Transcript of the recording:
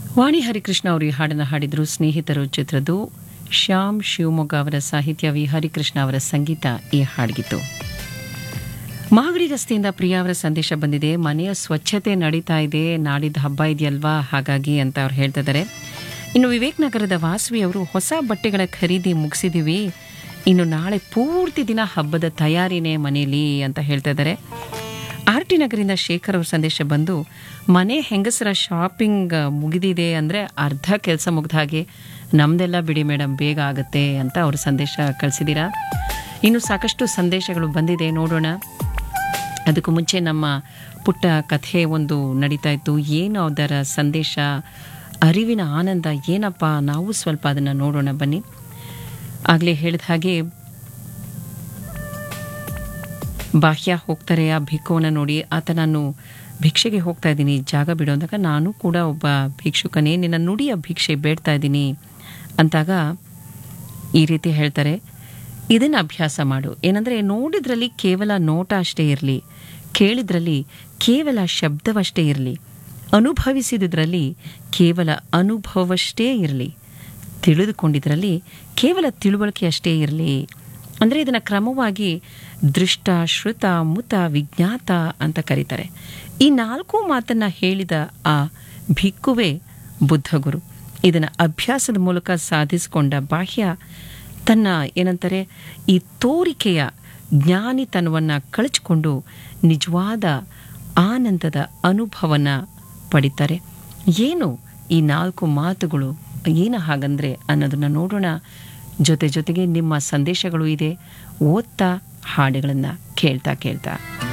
ವಾಣಿ ಹರಿಕೃಷ್ಣ ಅವರು ಈ ಹಾಡನ್ನು ಹಾಡಿದ್ರು ಸ್ನೇಹಿತರು ಚಿತ್ರದ್ದು ಶ್ಯಾಮ್ ಶಿವಮೊಗ್ಗ ಅವರ ಸಾಹಿತ್ಯ ವಿ ಹರಿಕೃಷ್ಣ ಅವರ ಸಂಗೀತ ಈ ಹಾಡಿಗಿತ್ತು ಮಾಗಡಿ ರಸ್ತೆಯಿಂದ ಪ್ರಿಯಾ ಅವರ ಸಂದೇಶ ಬಂದಿದೆ ಮನೆಯ ಸ್ವಚ್ಛತೆ ನಡೀತಾ ಇದೆ ನಾಡಿದ ಹಬ್ಬ ಇದೆಯಲ್ವಾ ಹಾಗಾಗಿ ಅಂತ ಅವ್ರು ಹೇಳ್ತಿದ್ದಾರೆ ಇನ್ನು ವಿವೇಕ್ ನಗರದ ವಾಸವಿ ಅವರು ಹೊಸ ಬಟ್ಟೆಗಳ ಖರೀದಿ ಮುಗಿಸಿದೀವಿ ಇನ್ನು ನಾಳೆ ಪೂರ್ತಿ ದಿನ ಹಬ್ಬದ ತಯಾರಿನೇ ಮನೆಯಲ್ಲಿ ಅಂತ ಹೇಳ್ತಾ ಇದ್ದಾರೆ ಆರ್ ಟಿ ನಗರಿಂದ ಶೇಖರ್ ಅವ್ರ ಸಂದೇಶ ಬಂದು ಮನೆ ಹೆಂಗಸರ ಶಾಪಿಂಗ್ ಮುಗಿದಿದೆ ಅಂದರೆ ಅರ್ಧ ಕೆಲಸ ಮುಗ್ದ ಹಾಗೆ ನಮ್ದೆಲ್ಲ ಬಿಡಿ ಮೇಡಮ್ ಬೇಗ ಆಗುತ್ತೆ ಅಂತ ಅವ್ರ ಸಂದೇಶ ಕಳಿಸಿದ್ದೀರಾ ಇನ್ನು ಸಾಕಷ್ಟು ಸಂದೇಶಗಳು ಬಂದಿದೆ ನೋಡೋಣ ಅದಕ್ಕೂ ಮುಂಚೆ ನಮ್ಮ ಪುಟ್ಟ ಕಥೆ ಒಂದು ನಡೀತಾ ಇತ್ತು ಏನು ಅದರ ಸಂದೇಶ ಅರಿವಿನ ಆನಂದ ಏನಪ್ಪ ನಾವು ಸ್ವಲ್ಪ ಅದನ್ನು ನೋಡೋಣ ಬನ್ನಿ ಆಗಲೇ ಹೇಳಿದ ಹಾಗೆ ಬಾಹ್ಯ ಹೋಗ್ತಾರೆ ಆ ಭಿಕ್ಕುವನ್ನ ನೋಡಿ ಆತ ನಾನು ಭಿಕ್ಷೆಗೆ ಹೋಗ್ತಾ ಇದ್ದೀನಿ ಜಾಗ ಬಿಡು ಅಂದಾಗ ನಾನು ಕೂಡ ಒಬ್ಬ ಭಿಕ್ಷುಕನೇ ನಿನ್ನ ನುಡಿಯ ಭಿಕ್ಷೆ ಬೇಡ್ತಾ ಇದ್ದೀನಿ ಅಂತಾಗ ಈ ರೀತಿ ಹೇಳ್ತಾರೆ ಇದನ್ನು ಅಭ್ಯಾಸ ಮಾಡು ಏನಂದರೆ ನೋಡಿದ್ರಲ್ಲಿ ಕೇವಲ ನೋಟ ಅಷ್ಟೇ ಇರಲಿ ಕೇಳಿದ್ರಲ್ಲಿ ಕೇವಲ ಶಬ್ದವಷ್ಟೇ ಇರಲಿ ಅನುಭವಿಸಿದ್ರಲ್ಲಿ ಕೇವಲ ಅನುಭವವಷ್ಟೇ ಇರಲಿ ತಿಳಿದುಕೊಂಡಿದ್ರಲ್ಲಿ ಕೇವಲ ತಿಳುವಳಿಕೆ ಅಷ್ಟೇ ಇರಲಿ ಅಂದರೆ ಇದನ್ನು ಕ್ರಮವಾಗಿ ದೃಷ್ಟ ಶ್ರುತ ಮುತ ವಿಜ್ಞಾತ ಅಂತ ಕರೀತಾರೆ ಈ ನಾಲ್ಕು ಮಾತನ್ನ ಹೇಳಿದ ಆ ಭಿಕ್ಕುವೆ ಬುದ್ಧಗುರು ಇದನ್ನು ಅಭ್ಯಾಸದ ಮೂಲಕ ಸಾಧಿಸಿಕೊಂಡ ಬಾಹ್ಯ ತನ್ನ ಏನಂತಾರೆ ಈ ತೋರಿಕೆಯ ಜ್ಞಾನಿತನವನ್ನು ಕಳಚಿಕೊಂಡು ನಿಜವಾದ ಆನಂದದ ಅನುಭವನ ಪಡಿತಾರೆ ಏನು ಈ ನಾಲ್ಕು ಮಾತುಗಳು ಏನು ಹಾಗಂದ್ರೆ ಅನ್ನೋದನ್ನ ನೋಡೋಣ ಜೊತೆ ಜೊತೆಗೆ ನಿಮ್ಮ ಸಂದೇಶಗಳು ಇದೆ ಓದ್ತಾ ಹಾಡುಗಳನ್ನು ಕೇಳ್ತಾ ಕೇಳ್ತಾ